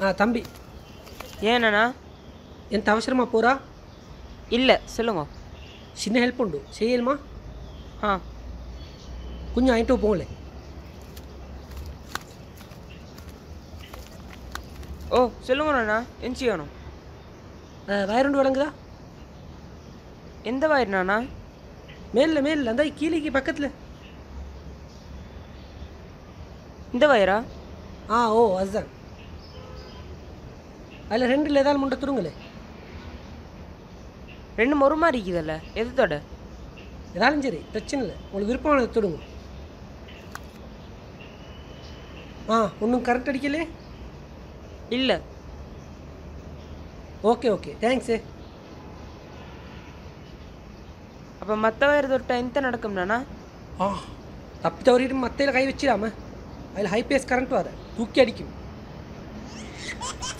ஆ தம்பி ஏண்ணா ఎంత అవసరమా పోరా இல்லை சொல்லுங்க చిన్న హెల్ప్ ఉండు చేయల్మా ஆ కొంచెం ఆయనతో పోలే ஓ சொல்லுங்கண்ணா என்ன செய்யணும் வயருண்டு வழங்குதா எந்த வயிறுண்ணா மேலில் மேலில் அந்த கீழேக்கு பக்கத்தில் இந்த வயிறா ஆ ஓ அதுதான் அதில் ரெண்டில் ஏதாவது முண்டை துருங்களே ரெண்டும் ஒரு மாதிரி இருக்குதல்ல எது தொட ஏதாலும் சரி பிரச்சனை இல்லை உங்களுக்கு விருப்பமானதை தொடுங்க ஆ ஒன்றும் கரெக்ட் அடிக்கலே இல்லை ஓகே ஓகே தேங்க்ஸு அப்போ மற்ற வயிறு தொட்டா எந்த நடக்கும்ண்ணா ஆ தப்பி தவறிட்டு மத்தையில் கை வச்சிடாம அதில் ஹை பேஸ் கரண்ட் வர தூக்கி அடிக்கும்